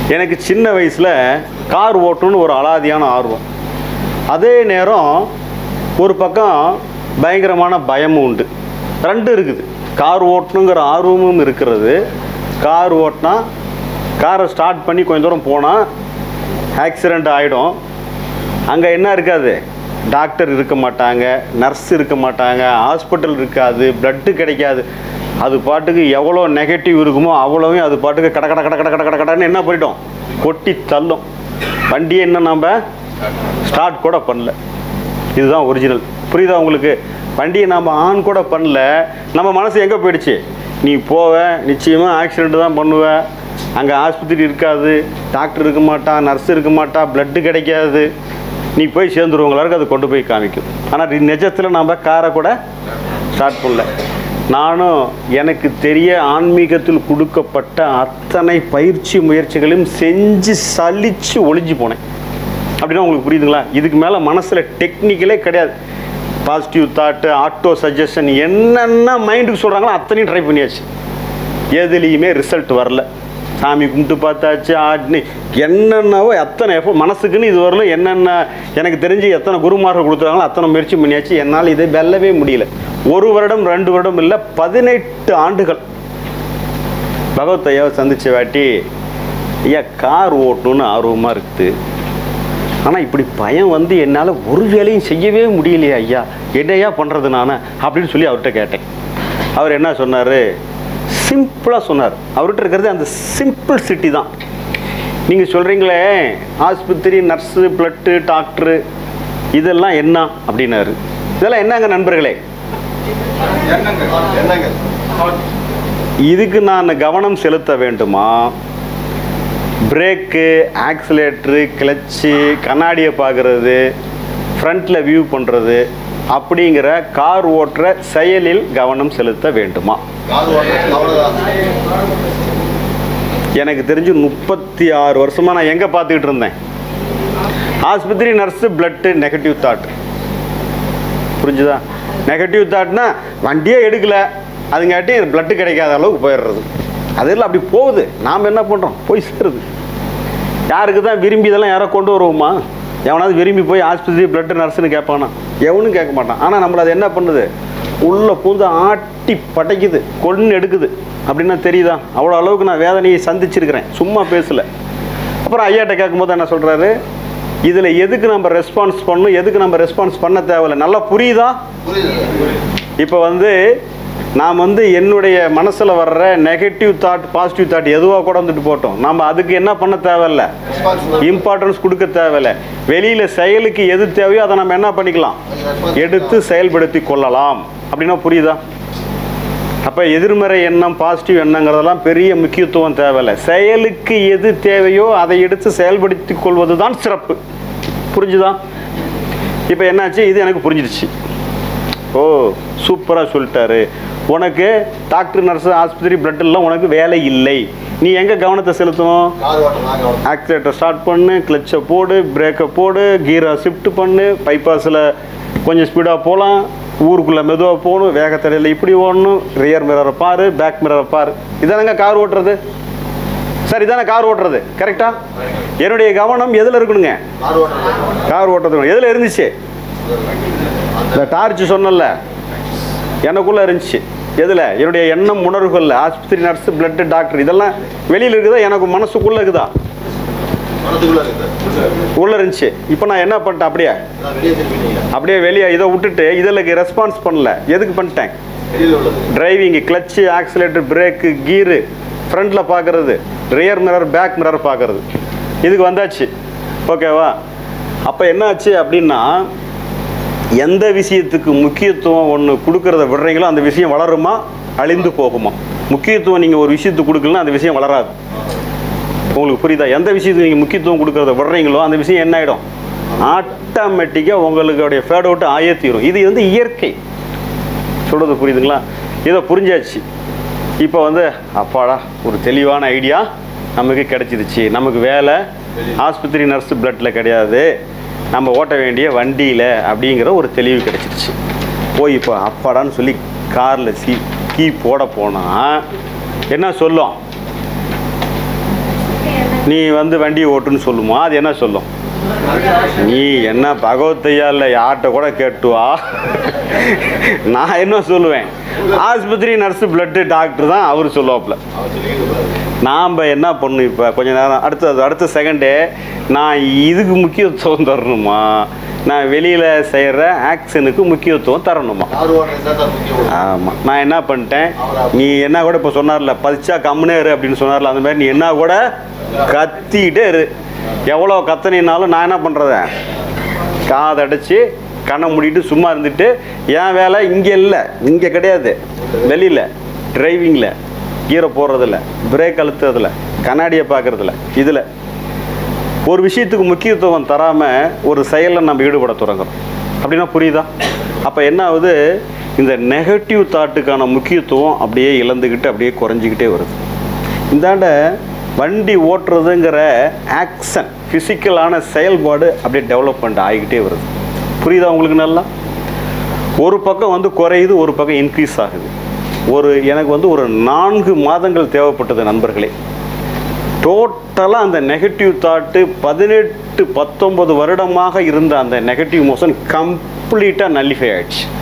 எனக்கு சின்ன வயசில் கார் ஓட்டணும்னு ஒரு அலாதியான ஆர்வம் அதே நேரம் ஒரு பக்கம் பயங்கரமான பயமும் உண்டு ரெண்டும் இருக்குது கார் ஓட்டணுங்கிற ஆர்வமும் இருக்கிறது கார் ஓட்டினா காரை ஸ்டார்ட் பண்ணி கொஞ்ச தூரம் போனால் ஆக்சிடெண்ட் ஆகிடும் அங்கே என்ன இருக்காது டாக்டர் இருக்க மாட்டாங்க நர்ஸ் இருக்க மாட்டாங்க ஹாஸ்பிட்டல் இருக்காது பிளட்டு கிடைக்காது அது பாட்டுக்கு எவ்வளோ நெகட்டிவ் இருக்குமோ அவ்வளோவும் அது பாட்டுக்கு கட கட கட கட கட கட கடன்னு என்ன போயிட்டோம் கொட்டி தள்ளும் வண்டியை என்ன நம்ம ஸ்டார்ட் கூட பண்ணல இதுதான் ஒரிஜினல் புரியுதா உங்களுக்கு வண்டியை நம்ம ஆன் கூட பண்ணல நம்ம மனசு எங்கே போயிடுச்சு நீ போவ நிச்சயமாக ஆக்சிடெண்ட் தான் பண்ணுவ அங்கே ஆஸ்பத்திரி இருக்காது டாக்டர் இருக்க மாட்டா நர்ஸ் இருக்க மாட்டா பிளட்டு கிடைக்காது நீ போய் சேர்ந்துருவங்களுக்கு அது கொண்டு போய் காமிக்கும் ஆனால் நிஜத்தில் நம்ம காரை கூட ஸ்டார்ட் பண்ணல நானும் எனக்கு தெரிய ஆன்மீகத்தில் கொடுக்கப்பட்ட அத்தனை பயிற்சி முயற்சிகளையும் செஞ்சு சலிச்சு ஒளிஞ்சு போனேன் அப்படின்னா உங்களுக்கு புரியுதுங்களா இதுக்கு மேலே மனசில் டெக்னிக்கலே கிடையாது பாசிட்டிவ் தாட்டு ஆட்டோ சஜஷன் என்னென்ன மைண்டுக்கு சொல்கிறாங்களோ அத்தனையும் ட்ரை பண்ணியாச்சு எதுலேயுமே ரிசல்ட் வரல சாமி கும்பிட்டு பார்த்தாச்சு ஆட்னி என்னென்னவோ எத்தனை எப்போ மனசுக்குன்னு இது வரல என்னென்ன எனக்கு தெரிஞ்சு எத்தனை குருமார்கள் கொடுத்துருக்காங்களோ அத்தனை முயற்சி பண்ணியாச்சு என்னால் இதை வெல்லவே முடியல ஒரு வருடம் ரெண்டு வருடம் இல்லை பதினெட்டு ஆண்டுகள் பகவத் ஐயாவை சந்திச்ச வாட்டி ஐயா கார் ஓட்டணும்னு ஆர்வமாக இருக்குது ஆனால் இப்படி பயம் வந்து என்னால் ஒரு வேலையும் செய்யவே முடியலையே ஐயா என்னையா பண்ணுறது நான் அப்படின்னு சொல்லி அவர்கிட்ட கேட்டேன் அவர் என்ன சொன்னார் சிம்பிளாக சொன்னார் அவர்கிட்ட இருக்கிறது அந்த சிம்பிள் சிட்டி தான் நீங்கள் சொல்கிறீங்களே ஆஸ்பத்திரி நர்ஸு பிளட்டு டாக்டரு இதெல்லாம் என்ன அப்படின்னாரு இதெல்லாம் என்னங்க நண்பர்களே இதுக்கு நான் கவனம் செலுத்த வேண்டுமா பிரேக்கு ஆக்சிலேட்ரு கிளச்சு கண்ணாடியை பார்க்குறது ஃப்ரண்ட்டில் வியூ பண்ணுறது அப்படிங்கிற கார் ஓட்டுற செயலில் கவனம் செலுத்த வேண்டுமா எனக்கு தெரிஞ்சு முப்பத்தி ஆறு வருஷமாக நான் எங்கே பார்த்துக்கிட்டு இருந்தேன் ஆஸ்பத்திரி நர்ஸு பிளட்டு நெகட்டிவ் தாட் புரிஞ்சுதா நெகட்டிவ் தாட்னா வண்டியே எடுக்கல அதுங்காட்டி பிளட்டு கிடைக்காத அளவுக்கு போயிடுறது அதெல்லாம் அப்படி போகுது நாம் என்ன பண்ணுறோம் போய் சேருது யாருக்கு தான் விரும்பி இதெல்லாம் யாரோ கொண்டு வருவோமா எவனாவது விரும்பி போய் ஆஸ்பத்திரி பிளட்டு நர்ஸுன்னு கேட்பானா எவனும் கேட்க மாட்டான் ஆனால் நம்மளை அது என்ன பண்ணுது உள்ளே பூந்து ஆட்டி படைக்குது கொண்டு எடுக்குது அப்படின்னா தெரியுதா அவ்வளோ அளவுக்கு நான் வேதனையை சந்திச்சிருக்கிறேன் சும்மா பேசல அப்புறம் ஐயாட்ட கேட்கும்போது என்ன சொல்கிறாரு இதில் எதுக்கு நம்ம ரெஸ்பான்ஸ் பண்ணணும் எதுக்கு நம்ம ரெஸ்பான்ஸ் பண்ண தேவையில்லை நல்லா புரியுதா இப்போ வந்து நாம் வந்து என்னுடைய மனசில் வர்ற நெகட்டிவ் தாட் பாசிட்டிவ் தாட் எதுவாக கூட வந்துட்டு போட்டோம் நம்ம அதுக்கு என்ன பண்ண தேவையில்ல இம்பார்ட்டன்ஸ் கொடுக்க தேவையில்ல வெளியில் செயலுக்கு எது தேவையோ அதை நம்ம என்ன பண்ணிக்கலாம் எடுத்து செயல்படுத்தி கொள்ளலாம் அப்படின்னா புரியுதா அப்போ எதிர்மறை எண்ணம் பாசிட்டிவ் எண்ணங்கிறதெல்லாம் பெரிய முக்கியத்துவம் தேவையில்லை செயலுக்கு எது தேவையோ அதை எடுத்து செயல்படுத்தி கொள்வது தான் சிறப்பு புரிஞ்சுதா இப்போ என்னாச்சு இது எனக்கு புரிஞ்சிடுச்சு ஓ சூப்பராக சொல்லிட்டாரு உனக்கு டாக்டர் நர்ஸ் ஆஸ்பத்திரி blood எல்லாம் உனக்கு வேலை இல்லை நீ எங்கே கவனத்தை செலுத்தணும் ஆக்சிலேட்டர் ஸ்டார்ட் பண்ணு கிளச்சை போடு பிரேக்கை போடு கீரை ஷிஃப்ட் பண்ணு பைபாஸில் கொஞ்சம் ஸ்பீடாக போகலாம் ஊருக்குள்ளே மெதுவாக போகணும் வேகத்தடையில் இப்படி ஓடணும் ரியர் மிரரை பாரு பேக் மிரரை பாரு இதானங்க கார் ஓட்டுறது சார் இதானே கார் ஓட்டுறது கரெக்டா என்னுடைய கவனம் எதில் இருக்கணுங்க கார் ஓட்டுறது எதில் இருந்துச்சு இந்த டார்ச் சொன்னல எனக்குள்ளே இருந்துச்சு எதில் என்னுடைய எண்ணம் உணர்வுகளில் ஆஸ்பத்திரி நர்ஸு பிளட்டு டாக்டர் இதெல்லாம் வெளியில் இருக்குதா எனக்கு மனசுக்குள்ளே இருக்குதா உள்ளே இருந்துச்சு இப்போ நான் என்ன பண்ணிட்டேன் அப்படியே அப்படியே வெளியே இதை விட்டுட்டு இதில் ரெஸ்பான்ஸ் பண்ணல எதுக்கு பண்ணிட்டேன் driving clutch accelerator brake gear ஃப்ரண்ட்டில் பார்க்குறது ரியர் மிரர் பேக் மிரர் பார்க்குறது இதுக்கு வந்தாச்சு ஓகேவா அப்போ என்னாச்சு அப்படின்னா எந்த விஷயத்துக்கு முக்கியத்துவம் ஒன்று கொடுக்கறத விடுறீங்களோ அந்த விஷயம் வளருமா அழிந்து போகுமா முக்கியத்துவம் நீங்கள் ஒரு விஷயத்துக்கு கொடுக்கலன்னா அந்த விஷயம் வளராது உங்களுக்கு புரியுதா எந்த விஷயத்துக்கு நீங்கள் முக்கியத்துவம் கொடுக்கறத விடுறீங்களோ அந்த விஷயம் என்ன ஆகிடும் ஆட்டோமேட்டிக்காக உங்களுடைய ஃபேட் அவுட் ஆயே தீரும் இது வந்து இயற்கை சொல்கிறது புரியுதுங்களா இதை புரிஞ்சாச்சு இப்போ வந்து அப்பாடா ஒரு தெளிவான ஐடியா நமக்கு கிடைச்சிருச்சு நமக்கு வேலை ஆஸ்பத்திரி நர்ஸ் பிளட்டில் கிடையாது நம்ம ஓட்ட வேண்டிய வண்டியில் அப்படிங்கிற ஒரு தெளிவு கிடைச்சிருச்சு போய் இப்போ அப்பாடான்னு சொல்லி காரில் சி கீ போட போனால் என்ன சொல்லும் என்னங்க நீ வந்து வண்டியை ஓட்டுன்னு சொல்லுமா அது என்ன சொல்லும் நீ என்ன பகவத்தையா இல்லை யார்கிட்ட கூட கேட்டு வா நான் என்ன சொல்லுவேன் ஆஸ்பத்திரி நர்ஸு பிளட்டு டாக்டர் தான் அவர் சொல்லுவாப்புல நாம் என்ன பண்ணும் இப்போ கொஞ்ச நேரம் அடுத்தது அடுத்த செகண்டே நான் இதுக்கு முக்கியத்துவம் தரணுமா நான் வெளியில் செய்கிற ஆக்ஷனுக்கு முக்கியத்துவம் தரணுமா கார் ஓட்டுறது தான் சார் முக்கியம் ஆமாம் நான் என்ன பண்ணிட்டேன் நீ என்ன கூட இப்போ சொன்னார்ல பதிச்சா கம்முனே இரு அப்படின்னு சொன்னார்ல அந்த மாதிரி நீ என்ன கூட கத்திக்கிட்டே இரு எவ்வளோ கத்தனினாலும் நான் என்ன பண்ணுறதேன் காதடைச்சு கண்ணை மூடிட்டு சும்மா இருந்துட்டு என் வேலை இங்கே இல்லை இங்கே கிடையாது வெளியில் டிரைவிங்கில் கீரை போடுறதில்ல பிரேக் அழுத்துறதில்ல கண்ணாடியை பார்க்குறதில்ல இதில் ஒரு விஷயத்துக்கு முக்கியத்துவம் தராமல் ஒரு செயலில் நம்ம ஈடுபட தொடங்குறோம் அப்படின்னா புரியுதா அப்போ என்ன ஆகுது இந்த நெகட்டிவ் தாட்டுக்கான முக்கியத்துவம் அப்படியே இழந்துக்கிட்டு அப்படியே குறைஞ்சிக்கிட்டே வருது இந்தாண்ட வண்டி ஓட்டுறதுங்கிற ஆக்ஷன் ஃபிசிக்கலான செயல்பாடு அப்படியே டெவலப்மெண்ட் ஆகிக்கிட்டே வருது புரியுதா உங்களுக்கு நல்லா ஒரு பக்கம் வந்து குறையுது ஒரு பக்கம் இன்க்ரீஸ் ஆகுது ஒரு எனக்கு வந்து ஒரு நான்கு மாதங்கள் தேவைப்பட்டது நண்பர்களே டோட்டலாக அந்த நெகட்டிவ் தாட்டு பதினெட்டு பத்தொன்பது வருடமாக இருந்த அந்த நெகட்டிவ் மோஷன் கம்ப்ளீட்டாக நல்லிஃபை ஆயிடுச்சு